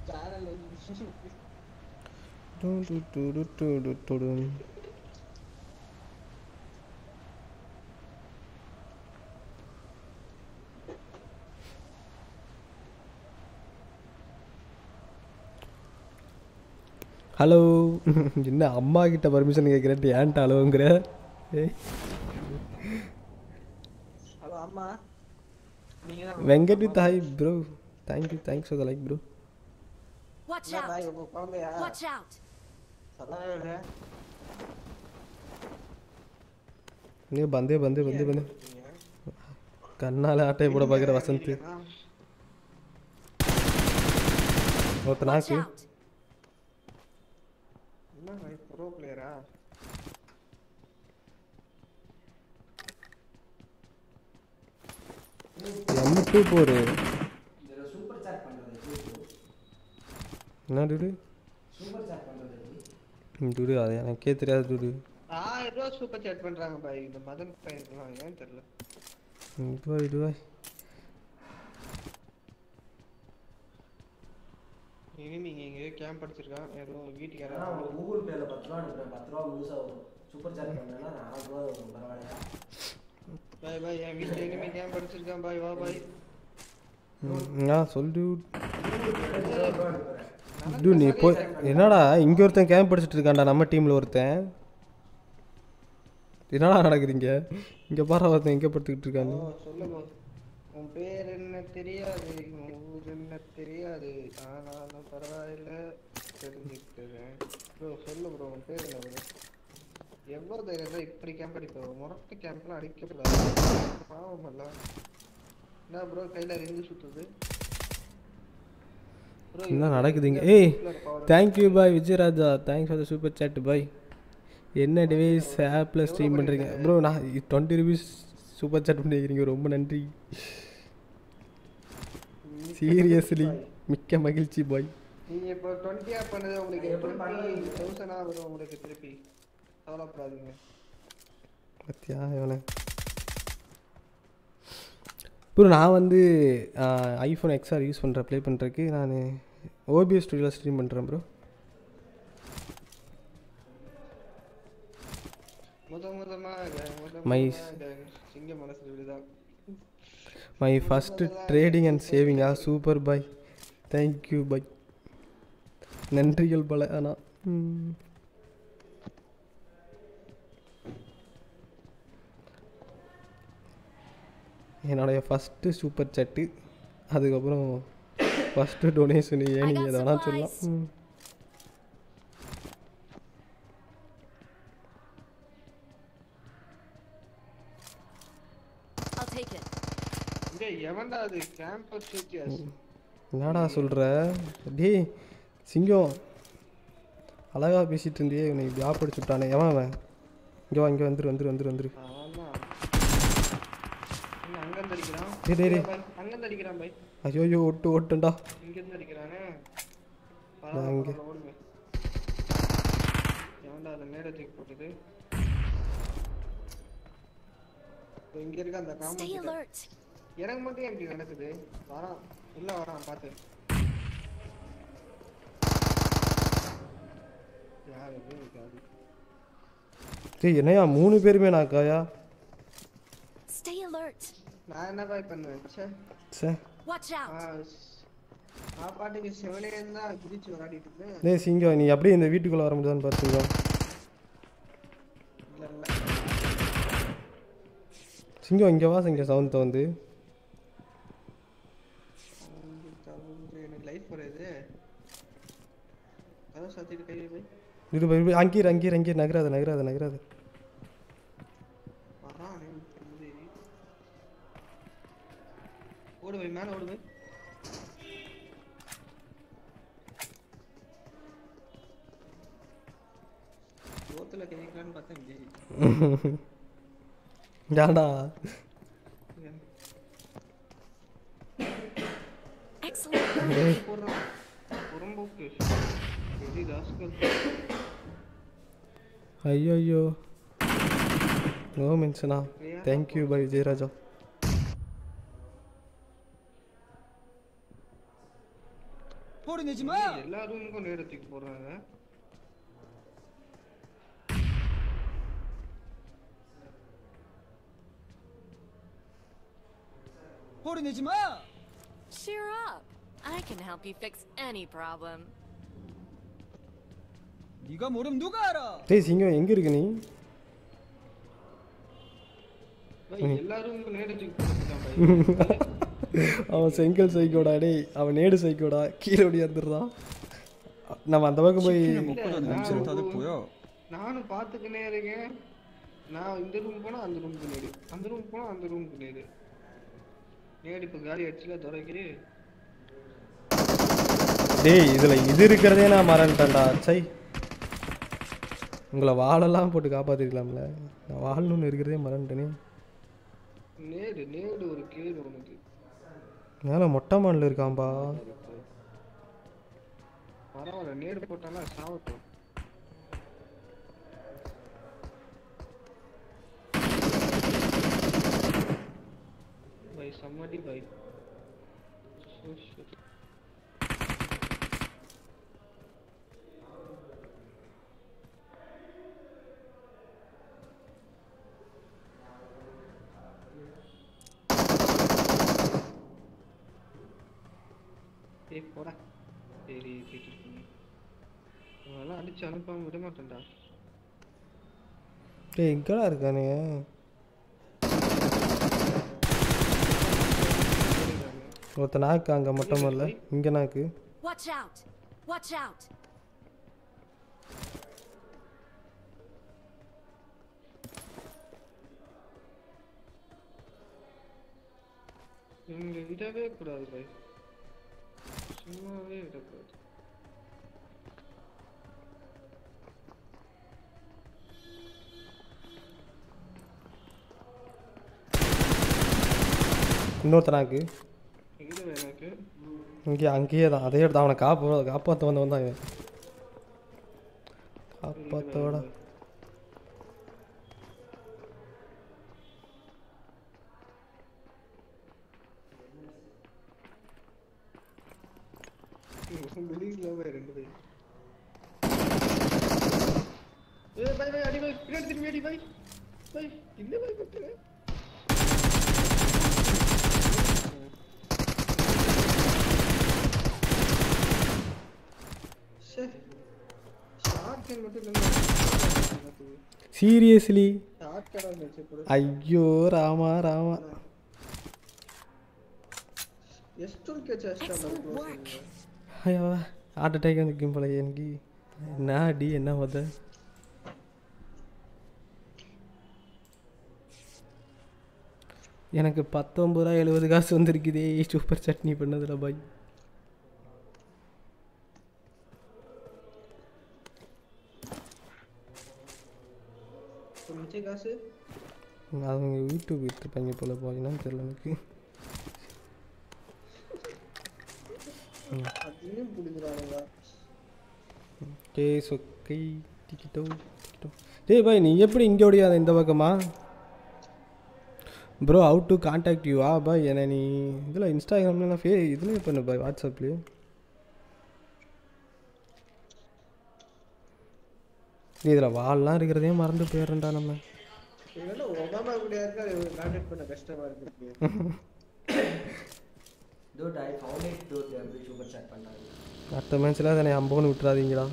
Channel வந்து டு டு டு டு டு டு டு டு. ஹலோ என்ன அம்மா கிட்ட பர்மிஷன் கேட்குறேன் ஏன்ட்ட ஹலோங்கிற ஏய் ஹலோ அம்மா நீங்க தான் Venkat with hi bro thank you thanks for the like bro Watch என்ன பாய் out! உங்க குழந்தையா Watch out! சொல்லவே இல்லை நீ பந்தே பந்தே பந்தே பந்தே கண்ணால ஆட்டையை போட பார்க்குற வசந்த் ஒருத்த Watch நாக்கு out! என்ன பாய் ப்ரோ பிளேயரா எம் டூ போரு இதுல சூப்பர் சாட் பண்றது என்ன டூடு சூப்பர் சாட் பண்றது ம், டூடு அது எனக்கே தெரியாது டூடு ஆயிரம் ரூபா சூப்பர் சேட் பண்றாங்க பாய் இந்த மதன் பையன்லாம் ஏன் தெரியல ம், இதுவாய் இதுவாய் இனி நீங்க எங்கேயோ கேம்ப் அடிச்சிருக்கான் ஏதோ வீட்டுக்கு ஏன்னா யாராவது உங்களுக்கு கூகுள் பேல பத்து ரூபா அனுப்புறேன் பத்து ரூபா முழுசா வரும் சூப்பர் சாட் பண்ணேன்னா நாலு ரூபா வரும் பரவாயில்லையா பாய் பாய் என் வீட்டுல இனிமே கேம்ப் அடிச்சிருக்கான் பாய் வா பாய் ம், ஆ சொல் டூட் இருபது ரூபா அனுப்புறேன் டூ நீ போய் என்னடா இங்கே ஒருத்தன் கேம்ப் படிச்சுட்டு இருக்கான்டா நம்ம டீமில் ஒருத்தன் என்னடா நடக்குதுங்க இங்கே பாரு ஒருத்தன் எங்கே படுத்துக்கிட்டு இருக்கான்னு ஓ சொல்லுங்க உன் பேர் என்ன தெரியாது உன் ஊர் என்ன தெரியாது ஆனாலும் பரவாயில்ல தெரிஞ்சுக்கிறேன் ப்ரோ சொல்லு ப்ரோ உன் பேர் என்ன ப்ரோ எவ்வளோ தைரியம் தான் இப்படி கேம்ப் அடிப்போம் முரட்டு கேம்ப்லாம் அடிக்கக்கூடாது பாவமல்ல என்ன ப்ரோ கையில் ரெண்டு சுத்துது Bro, என்ன இவன் நடக்குதுங்க இந்த ஏய் வீட்ல இருப்பான். தேங்க்யூ பாய் Vijayaraja thanks for the super chat பாய் என்ன டிவைஸ் ஆப்பில் ஸ்ட்ரீம் பண்ணுறீங்க ப்ரோ நான் டுவெண்ட்டி ருபீஸ் சூப்பர் சாட் பண்ணிக்கிறீங்க ரொம்ப நன்றி சீரியஸ்லி மிக்க மகிழ்ச்சி பாய் நீங்க இப்போ டுவெண்ட்டியா பண்ணது உங்களுக்கு எப்படி டுவெண்ட்டி தௌசண்டா வரும் உங்களுக்கு திருப்பி கவலைப்படாதீங்க பத்தியா இவனை ப்ரோ நான் வந்து ஐஃபோன் எக்ஸ்ஆர் யூஸ் பண்ணுறேன் ப்ளே பண்ணுறதுக்கு நான் ஓபிஎஸ் ஸ்டுடியோவில் ஸ்ட்ரீம் பண்ணுறேன் ப்ரோ முத முதமா முத My- முதமா சிங்க மனசு விடுதான் மை ஃபஸ்ட்டு ட்ரேடிங் அண்ட் சேவிங்கா சூப்பர் பாய் தேங்க்யூ பாய் நன்றிகள் பல ஆனால் என்னுடைய ஃபஸ்ட்டு சூப்பர் சட்டு அதுக்கப்புறம் ஃபஸ்ட்டு டொனேஷன் ஏன் நீங்கள் எதை வேணால் சொல்லலாம் ம். I'll take it. இங்க எவன்டா அது கேம்பஸ் சூக்கியாஸ் என்னடா சொல்கிற டேய் சிங்கம் அழகா பேசிட்டு இருந்தியே இவனை இப்படி ஆப்படிச்சு விட்டானே எவன் அவன் இங்கே வா இங்கே வந்துரு வந்துரு வந்துரு வந்துரு ஆமா என்ன அங்க இருந்து அடிக்கிறான் டேய், டேய், டேய். பாய், அங்க இருந்து அடிக்கிறான் பை ஐயோ ஒட்டு ஒட்டுண்டா இங்க இருந்து அடிக்கிறானே நான் இங்க. பரவாயில்ல ஓடுங்க எவன்டா அந்த மேல தூக்கி போட்டது இப்ப இங்க இருக்க அந்த Stay காம்பவுண்ட் alert. எனக்கு மட்டும் எப்படி நடக்குது வரான் உள்ள வரான் பாத்து யார் இது இருக்காது டேய் என்னையா மூணு பேருமே நாக்காயா Stay alert. நான் என்ன பாய் பண்ணுவேன் ச்சே சே Watch ஆ, out. ஸ்- நான் பாட்டுக்கு செவனே தான் குதிச்சு விளையாடிட்டு இருந்தேன் டேய் சிங்கம் நீ அப்படியே இந்த வீட்டுக்குள்ளே வர முடியாதுன்னு பாரு சிங்கம் இல்ல இல்ல சிங்கம் இங்கே வா சிங்கம் சவுண்ட் வந்து தவுந்து, தவுந்து, எனக்கு லைஃப் வருது கதை சாத்திட்டு கையில் போய் இரு போய் இரு, அங்கேயிரு அங்கேயிரு அங்கேயிரு நகராத நகராத நகராத வரான் தம்பி. ஓடு போய் மேலே ஓடு போய் சோத்துல கை வைக்கலான்னு பார்த்தேன் இப்படி. ஏன்டா Excellent. போடுறான் புறம்போக்கு பெரிய ராஸ்கல் ஐயோ ஐயோ நோ மென்ஷனா தேங்க்யூ பை விஜயராஜா 소리 내지 마. எல்லா ரூமுக்கும் நேர தூக்கி போடுறாங்க 소리 내지 마. Cheer up. I can help you fix any problem. 네가 모르면 누가 알아? டேய் சிங்கம் எங்கே இருக்க நீ பை, எல்லா ரூமுக்கும் நேர தூக்கி போட்டுருக்கான் பை அவன் செங்கல் சைக்கோடா டேய் அவன் நேடு சைக்கோடா கீழே ஓடியாந்துடுறான் நம்ம அந்த பக்கம் போய் 치킨을 먹고도 냄새를 다들 보여. நானும் பார்த்துக்கினே இருக்கேன் நான் இந்த ரூம் போனா அந்த ரூமுக்கு நேரு அந்த ரூம் போனா அந்த ரூமுக்கு நேரு நேரு இப்போ காலி அடிச்சுல துறைக்கு டேய் இதில் இது இருக்கிறதே நான் மறந்துட்டேன்டா சை உங்களை வாழெல்லாம் போட்டு காப்பாற்றிருக்கலாம்ல நான் வாழணும்னு இருக்கிறதே மறந்துட்டேனே நேரு நேரு ஒரு கேடு உனக்கு மேலே மொட்டை மாடல் இருக்கான்பா பரவாயில்ல நேரு போட்டாலும் சாவட்டும் பை சம்மடி பை ஏய் போடா சரி கேட்டு அதெல்லாம் அடிச்சு அனுப்பாம விட மாட்டேன்டா டேய் எங்கடா இருக்கானுங்க ஒருத்த நாக்கு அங்கே மொட்டை மாடல இங்கே நாக்கு Watch out. Watch out. இவங்க விடவே கூடாது பை சும்மாவே விடக்கூடாது இன்னொருத்த நாக்கு எங்க எனக்கு இங்கே அங்கேயே தான் அதே இடத்த அவனை காப்பா காப்பாற்ற வந்தவன் தான் இவன் காப்பாத்தோட வெளியில போய் ரெண்டு பேர் ஏ பை பை அடி பை பின்னாடி திரும்பி அடி பை பை இந்த பை பத்துற ஷார்ட் கேன் மட்டும் இல்லை சீரியஸ்லி ஷார்ட் கேன் வச்சு போடு ஐயோ ராமா ராமா ಎಷ್ಟು ಕೆಚ್ಚ ಅಷ್ಟ Excellent work. ஐயோ ஹார்ட் அட்டாக் வந்துக்கும் போல எனக்கு என்ன அடி என்ன உத எனக்கு பத்தொம்பது ரூபா எழுபது காசு வந்திருக்குதே சூப்பர் சட்னி பண்ணதில் பாய் மிச்ச காசு அவங்க யூடியூப் விற்றுப்பாங்க போல பாய் என்னன்னு தெரியல எனக்கு அதையும் பிடிக்கிறானுங்க டே சொக்கை டிக்கிட்டோ டிக்கிட்டோ டேய் பாய் நீ எப்படி இங்கே ஓடியாத இந்த பக்கமா bro out to contact you ஆ பாய் என்ன நீ இதில் இன்ஸ்டாகிராம்லாம் ஃபே இதுலேயே பண்ணு பாய் வாட்ஸ்அப்லேயே இதில் வால்லாம் இருக்கிறதே மறந்து போயிடுறேன்டா நம்ம இவெல்லாம் ஒபாமா கூட இருக்கா கான்டாக்ட் பண்ண கஷ்டமா இருக்கு dude i found it dude எப்படி சூப்பர் சாட் பண்ணாங்க அடுத்த மேட்ச்சில் அதை அம்போன்னு விட்டுறாதீங்களா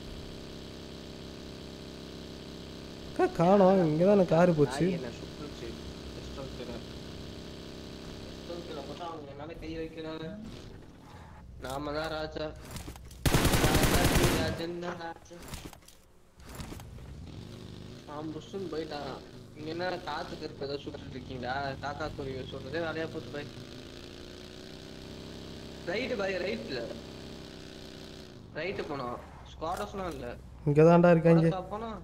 அக்கா காணோம் இங்கே தானே காரு போச்சு என்ன சுட்டுச்சு ரெஸ்டாரண்ட்ல ரெஸ்டாரண்ட்ல போட்டா அவங்க என்னால கை வைக்கிறாங்க நாம தான் ராஜா ராஜாஜி ராஜன் தான் ராஜா அவன் புஷ்ஷுன்னு போயிட்டான் இங்க என்ன காத்துக்கு இருப்ப ஏதோ சுட்டுட்டு இருக்கீங்களா காக்கா குருவி சொல்றதே வேலையா போச்சு பாய் ரைட்டு பாய் ரைட்ல ரைட்டு போனோம் ஸ்குவாடஸ்லாம் இல்ல இங்கே தான்டா இருக்காங்க ஸ்குவாடஸா போனோம்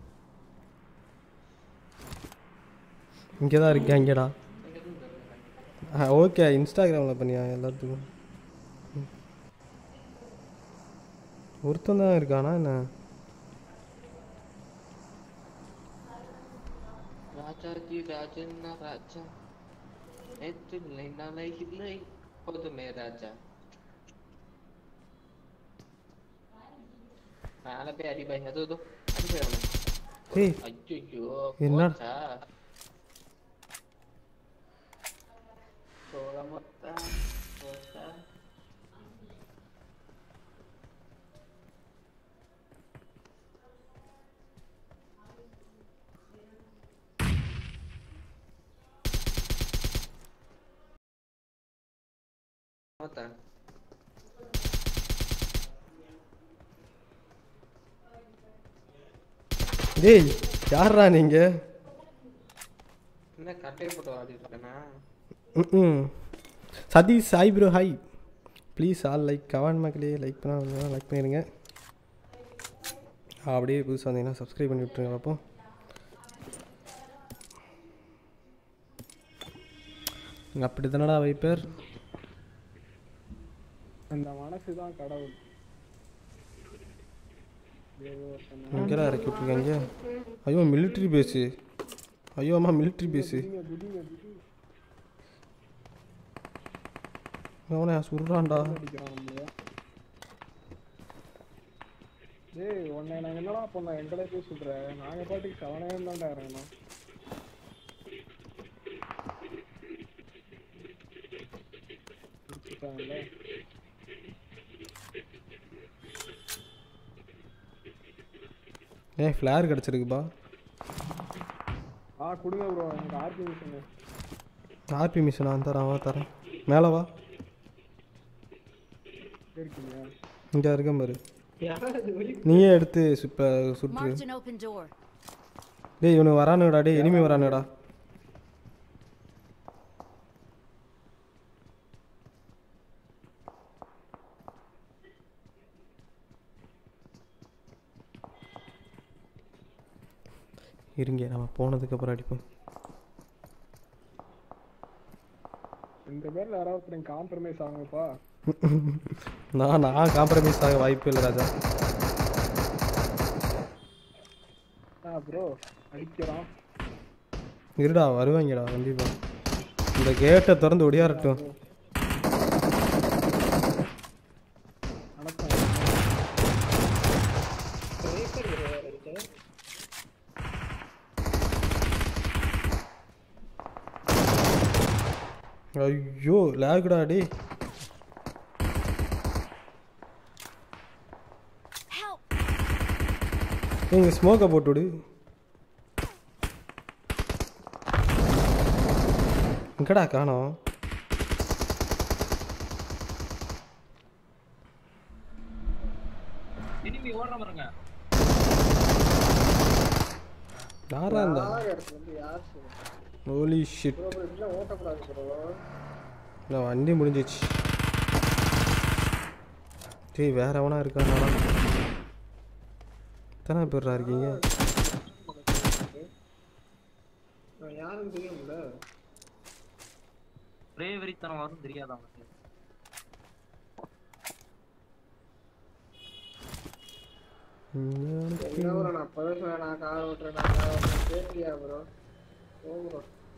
இங்கே தான் இருக்காங்கடா ஆ ஓகே இன்ஸ்டாகிராமில் பண்ணியா எல்லாத்துக்கும் ம். ஒருத்தன் தான் இருக்கானா என்ன ராஜாஜி ராஜன் ராஜா நேற்று இல்லை நாளை இல்லை போதுமே ராஜா மேல போய் அடிப்பாங்க அது அது அடிப்பாங்க ஏய் அச்சோ என்ன? சோழ மொத்தம் போச்சா? மொத்தம் டேய் யார்ரா நீங்க என்ன கட்டையை போட்டு ஆடிட்டு இருக்கேனா ம் Sathish hi bro hi please all like கவான் மக்களே லைக் பண்ண லைக் பண்ணிடுங்க அப்படியே புதுசாக வந்தீங்கன்னா சப்ஸ்கிரைப் பண்ணி விட்ருங்க பார்ப்போம் அப்படி தானடா வைப்பர் அந்த மனசு தான் கடவுள் ஏதோ ஒருத்தன் இங்கெல்லாம் இறக்கி விட்ருக்காங்க ஐயோ மிலிட்ரி பேஸு ஐயோ அம்மா மிலிட்ரி பேஸு குதிங்க, குதிங்க, குதிங்க. அவனை சுடுறான்டா அடிக்கிறான் நம்மளைய. டேய் உன்னை நாங்க என்னடா பண்ணோம் எங்களை போய் சொல்ற நாங்க பாட்டுக்கு செவனே தான்டா இறங்கணும் கொடுத்துட்டாங்கல்ல. ஏய் ஃப்ளேர் கிடச்சிருக்குப்பா ஆ கொடுங்க ப்ரோ எனக்கு ஆர்பி மிஷினு ஆர்பி மிஷின் நான் தரேன் வா தரேன் மேலே வா இருக்கீங்க இங்கே இருக்க பாரு யாராவது வெளி நீயே எடுத்து இப்போ சுற்று Marked an open door. டேய் இவனு வரானுடா டேய் இனிமே வரானுடா இருங்க நம்ம போனதுக்கப்புறம் அடிப்போம் இந்த பேர்ல யாராவது ஒருத்தர் காம்ப்ரமைஸ் ஆகுங்கப்பா நான் நான் காம்ப்ரமைஸ் ஆக வாய்ப்பு இல்லை ராஜா ஆ ப்ரோ அடிக்கிறான் இருடா வருவாங்கடா கண்டிப்பா இந்த கேட்டை திறந்து ஒடியாரட்டும் வணக்கம் ஐயோ லேகுடா டேய் Help! நீங்க ஸ்மோக்கை போட்டு விடு எங்கடா காணோம் யாரா இருந்தா இடத்துல இருந்து யார் சொல்லுங்க ஹோலி ஷிட் ப்ரோ ப்ரோ இப்படிலாம் ஓட்டக்கூடாது ப்ரோ இல்லை வண்டி முடிஞ்சிச்சு டேய் வேற எவனா இருக்கானா எத்தனை பேர்ரா இருக்கீங்க நான் யாருன்னு தெரியும்ல பிரேவரித்தனம் வரும் தெரியாதா அவனுக்கு என்ன ப்ரோ நான் அப்பவே சொன்னேன் நான் கார் ஓட்டுறேன் நான் கார் ஓட்டுறேன் கேட்கலையா ப்ரோ ஓ ப்ரோ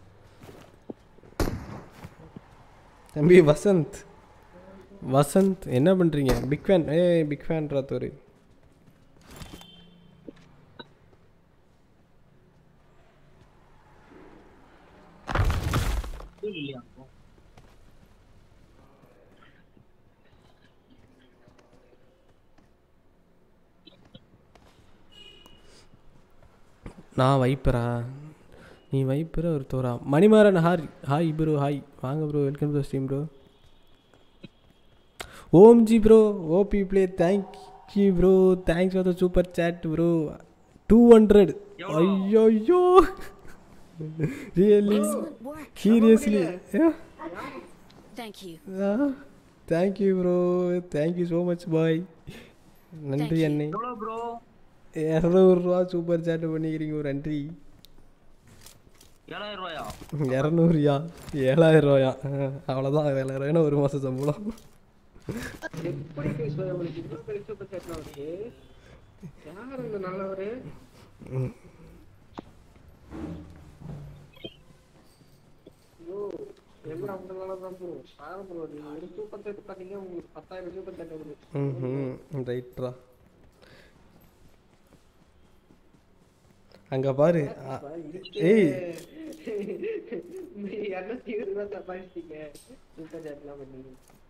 தம்பி வசந்த் வசந்த் என்ன பண்ணுறீங்க பிக் ஃபேன் ஏய் பிக் ஃபேன் ராத்தோரு இல்லையா நான் வைப்பரா நீ வைப்பர ஒரு தோரா Manimaran hi hi bro hi வாங்க bro welcome to stream bro Om ji bro OP play thank you bro thanks for the super chat bro two hundred ஐயோ ஐயோ really Excellent work. Seriously Thank you. Thank you bro thank you so much பாய் நன்றி you. அண்ணே எவ்வளோ bro இரநூறுவா super chat பண்ணிக்கிறீங்க ஒரு நன்றி ஏழாயிரம் ரூபாயா இரநூறுயா ஏழாயிரம் ரூபாயா அவ்வளோதான் ஏழாயிரம் ரூபாய்னா ஒரு மாதம் சம்பளம் எப்படி பேசுவார் உங்களுக்கு இவ்வளோ பெரிய சூப்பர் சேட்லாம் அவருக்கு யார் இந்த நல்லவரு ஐயோ எல்லாம் அந்த நல்லதான் ப்ரோ பாரு ப்ரோ நீங்க ஒரு சூப்பர் சேட் பண்ணீங்க உங்களுக்கு பத்தாயிரம் சூப்பர் சேட் வருது ம் ரைட்ரா அங்கே பாரு அ- ஏய் என்ன தீவிரமா சம்பாதிச்சிட்டீங்க சூப்பர் சாட்லாம் பண்ணி